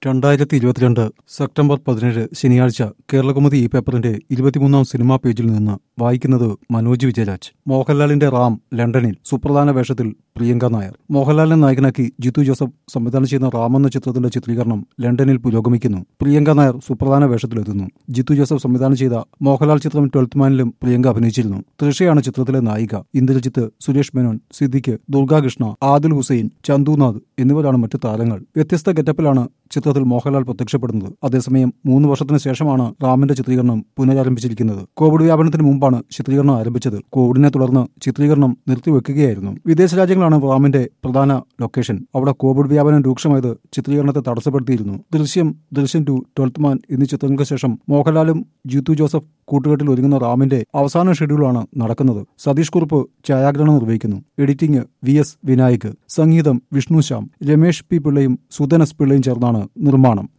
രണ്ടായിരത്തി ഇരുപത്തിരണ്ട് സെപ്റ്റംബർ പതിനേഴ് ശനിയാഴ്ച കേരളകൗമുദി ഈ പേപ്പറിന്റെ ഇരുപത്തിമൂന്നാം സിനിമാ പേജിൽ നിന്ന് വായിക്കുന്നത് മനോജ് വിജയരാജ് മോഹൻലാലിന്റെ റാം ലണ്ടനിൽ സുപ്രധാന വേഷത്തിൽ പ്രിയങ്ക നായർ മോഹൻലാലിനെ നായകനാക്കി ജിത്തു ജോസഫ് സംവിധാനം ചെയ്യുന്ന റാം എന്ന ചിത്രത്തിന്റെ ചിത്രീകരണം ലണ്ടനിൽ പുരോഗമിക്കുന്നു പ്രിയങ്ക നായർ സുപ്രധാന വേഷത്തിലെത്തുന്നു ജിത്തു ജോസഫ് സംവിധാനം ചെയ്ത മോഹൻലാൽ ചിത്രം ട്വൽത്ത് മാനിലും പ്രിയങ്ക അഭിനയിച്ചിരുന്നു തൃഷയാണ് ചിത്രത്തിലെ നായിക ഇന്ദ്രജിത്ത് സുരേഷ് മേനോൻ സിദ്ദിഖ് ദുർഗാകൃഷ്ണ ആദിൽ ഹുസൈൻ ചന്തുനാഥ് എന്നിവരാണ് മറ്റു താരങ്ങൾ വ്യത്യസ്ത ഗെറ്റപ്പിലാണ് ചിത്രത്തിൽ മോഹൻലാൽ പ്രത്യക്ഷപ്പെടുന്നത് അതേസമയം മൂന്ന് വർഷത്തിന് ശേഷമാണ് റാമിന്റെ ചിത്രീകരണം പുനരാരംഭിച്ചിരിക്കുന്നത് കോവിഡ് വ്യാപനത്തിന് മുമ്പാണ് ചിത്രീകരണം ആരംഭിച്ചത് കോവിഡിനെ തുടർന്ന് ചിത്രീകരണം നിർത്തിവെക്കുകയായിരുന്നു വിദേശ രാജ്യങ്ങളാണ് റാമിന്റെ പ്രധാന ലൊക്കേഷൻ അവിടെ കോവിഡ് വ്യാപനം രൂക്ഷമായത് ചിത്രീകരണത്തെ തടസ്സപ്പെടുത്തിയിരുന്നു ദൃശ്യം ദൃശ്യം ടു ട്വൽത്ത് മാൻ എന്നീ ചിത്രങ്ങൾക്ക് ശേഷം മോഹൻലാലും ജിത്തു ജോസഫ് കൂട്ടുകെട്ടിൽ ഒരുങ്ങുന്ന റാമിന്റെ അവസാന ഷെഡ്യൂളാണ് നടക്കുന്നത് സതീഷ് കുറുപ്പ് ഛായാഗ്രഹണം നിർവഹിക്കുന്നു എഡിറ്റിംഗ് വി എസ് വിനായക് സംഗീതം വിഷ്ണു ശ്യാം രമേഷ് പി പിള്ളയും സുധൻ എസ് പിള്ളയും ചേർന്നാണ് നിർമ്മാണം